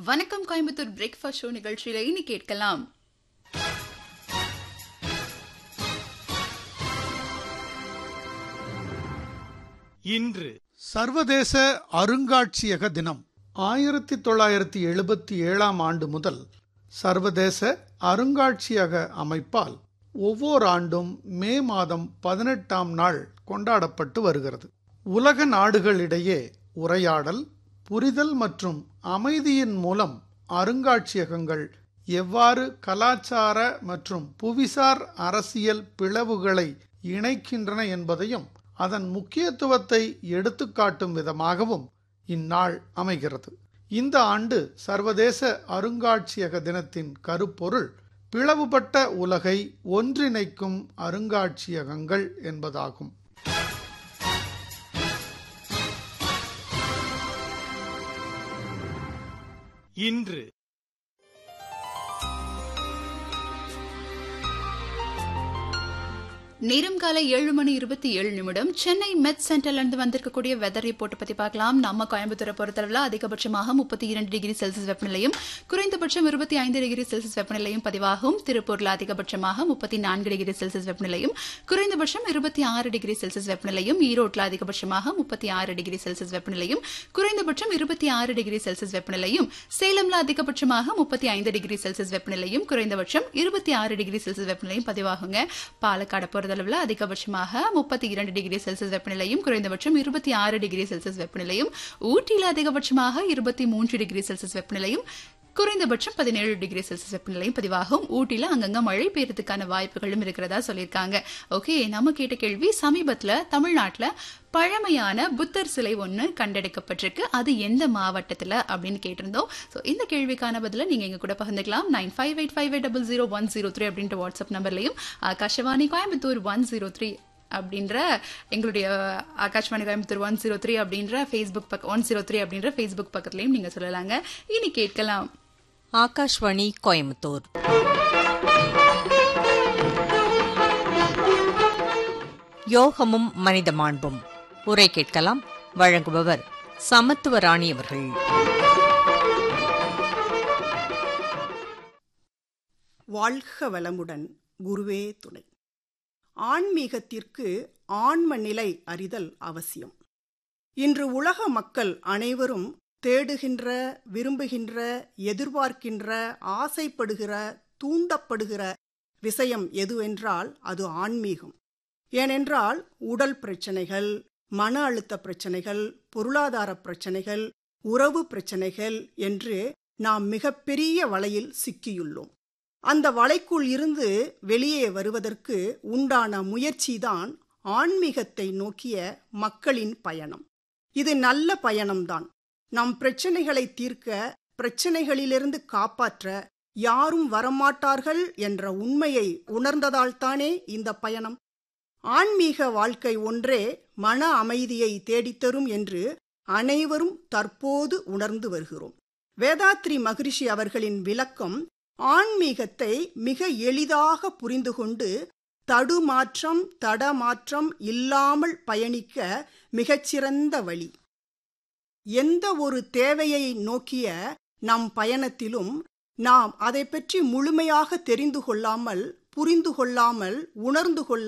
வணக்கம் Coimbatore breakfast show நிகழ்ச்சியில இனி கேட்கலாம் இன்று சர்வதேச அருங்காட்சியக தினம் ஆயிரத்தி தொள்ளாயிரத்தி எழுபத்தி ஏழாம் ஆண்டு முதல் சர்வதேச அருங்காட்சியக அமைப்பால் ஒவ்வொரு ஆண்டும் மே மாதம் பதினெட்டாம் நாள் கொண்டாடப்பட்டு வருகிறது உலக நாடுகளிடையே உரையாடல் புரிதல் மற்றும் அமைதியின் மூலம் அருங்காட்சியகங்கள் எவ்வாறு கலாச்சார மற்றும் புவிசார் அரசியல் பிளவுகளை இணைக்கின்றன என்பதையும் அதன் முக்கியத்துவத்தை எடுத்துக்காட்டும் விதமாகவும் இந்நாள் அமைகிறது இந்த ஆண்டு சர்வதேச அருங்காட்சியக தினத்தின் கருப்பொருள் பிளவுபட்ட உலகை ஒன்றிணைக்கும் அருங்காட்சியகங்கள் என்பதாகும் இன்று நேரம் காலை ஏழு மணி இருபத்தி ஏழு நிமிடம் சென்னை மெட் சென்டர்ல இருந்து வந்திருக்கக்கூடிய வெதர் ரிப்போர்ட் பத்தி பார்க்கலாம் நம்ம கோயம்புத்தூரை பொறுத்தளவில் அதிகபட்சமாக முப்பத்தி இரண்டு டிகிரி செல்சியஸ் வெப்பநிலையும் குறைந்தபட்சம் இருபத்தி ஐந்து டிகிரி செல்சியஸ் வெப்பநிலையும் பதிவாகும் திருப்பூர்ல அதிகபட்சமாக முப்பத்தி நான்கு டிகிரி செல்சியஸ் வெப்பநிலையும் குறைந்தபட்சம் இருபத்தி ஆறு டிகிரி செல்சியஸ் வெப்பநிலையும் ஈரோட்டில் அதிகபட்சமாக முப்பத்தி ஆறு டிகிரி செல்சியஸ் வெப்பநிலையும் குறைந்தபட்சம் இருபத்தி ஆறு டிகிரி செல்சியஸ் வெப்பநிலையும் சேலம்ல அதிகபட்சமாக முப்பத்தி ஐந்து டிகிரி செல்சியஸ் வெப்பநிலையும் குறைந்தபட்சம் இருபத்தி ஆறு டிகிரி செல்சியஸ் வெப்பநிலையும் பதிவாகுங்க பாலக்காடு பொறுத்தளவில் அதிகபட்சமாக முப்பத்தி இரண்டு டிகிரி செல்சியஸ் வெப்பநிலையும் குறைந்தபட்சம் இருபத்தி ஆறு டிகிரி செல்சியஸ் வெப்பநிலையும் ஊட்டியில் அதிகபட்சமாக இருபத்தி மூன்று டிகிரி செல்சியஸ் வெப்பநிலையும் குறைந்தபட்சம் பதினேழு டிகிரி செல்சியஸ் வெப்பநிலையும் பதிவாகும் ஊட்டியில் அங்கங்க மழை பெய்யறதுக்கான வாய்ப்புகளும் இருக்கிறதா சொல்லியிருக்காங்க ஓகே நம்ம கேட்ட கேள்வி சமீபத்துல தமிழ்நாட்டுல பழமையான புத்தர் சிலை ஒன்று கண்டெடுக்கப்பட்டிருக்கு அது எந்த மாவட்டத்தில் அப்படின்னு கேட்டிருந்தோம் ஸோ இந்த கேள்விக்கான பதில நீங்கள் எங்க கூட பகிர்ந்துக்கலாம் nine five eight five eight double zero one zero three அப்படின்ற வாட்ஸ்அப் நம்பர்லையும் Akashvani Coimbatore one zero three அப்படின்ற எங்களுடைய Akashvani Coimbatore one zero three அப்படின்ற ஃபேஸ்புக் பக்கம் ஒன் ஜீரோ த்ரீ அப்படின்ற ஃபேஸ்புக் பக்கத்துலையும் நீங்கள் சொல்லலாங்க இனி கேட்கலாம் ஆகாஷ்வாணி கோயம்புத்தூர் யோகமும் மனித மாண்பும் உரை கேட்கலாம் வழங்குபவர் சமத்துவ ராணி அவர்கள் வாழ்க வளமுடன் குருவே துணை ஆன்மீகத்திற்கு ஆன்ம நிலை அறிதல் அவசியம் இன்று உலக மக்கள் அனைவரும் தேடுகின்ற விரும்புகின்ற எதிர்பார்க்கின்ற ஆசைப்படுகிற தூண்டப்படுகிற விஷயம் எதுவென்றால் அது ஆன்மீகம் ஏனென்றால் உடல் பிரச்சனைகள் மன அழுத்த பிரச்சனைகள் பொருளாதார பிரச்சனைகள் உறவு பிரச்சனைகள் என்று நாம் மிகப்பெரிய வலையில் சிக்கியுள்ளோம் அந்த வலைக்குள் இருந்து வெளியே வருவதற்கு உண்டான முயற்சிதான் ஆன்மீகத்தை நோக்கிய மக்களின் பயணம் இது நல்ல பயணம்தான் நம் பிரச்சனைகளை தீர்க்க பிரச்சனைகளிலிருந்து காப்பாற்ற யாரும் வரமாட்டார்கள் என்ற உண்மையை உணர்ந்ததால்தானே இந்த பயணம் ஆன்மீக வாழ்க்கை ஒன்றே மன அமைதியை தேடித்தரும் என்று அனைவரும் தற்போது உணர்ந்து வருகிறோம் வேதாத்ரி மகரிஷி அவர்களின் விளக்கம் ஆன்மீகத்தை மிக எளிதாக புரிந்து கொண்டு தடுமாற்றம் தடமாற்றம் இல்லாமல் பயணிக்க மிகச்சிறந்த வழி எந்த ஒரு தேவையை நோக்கிய நம் பயணத்திலும் நாம் அதை பற்றி முழுமையாக தெரிந்து கொள்ளாமல் புரிந்து கொள்ளாமல் உணர்ந்து கொள்ள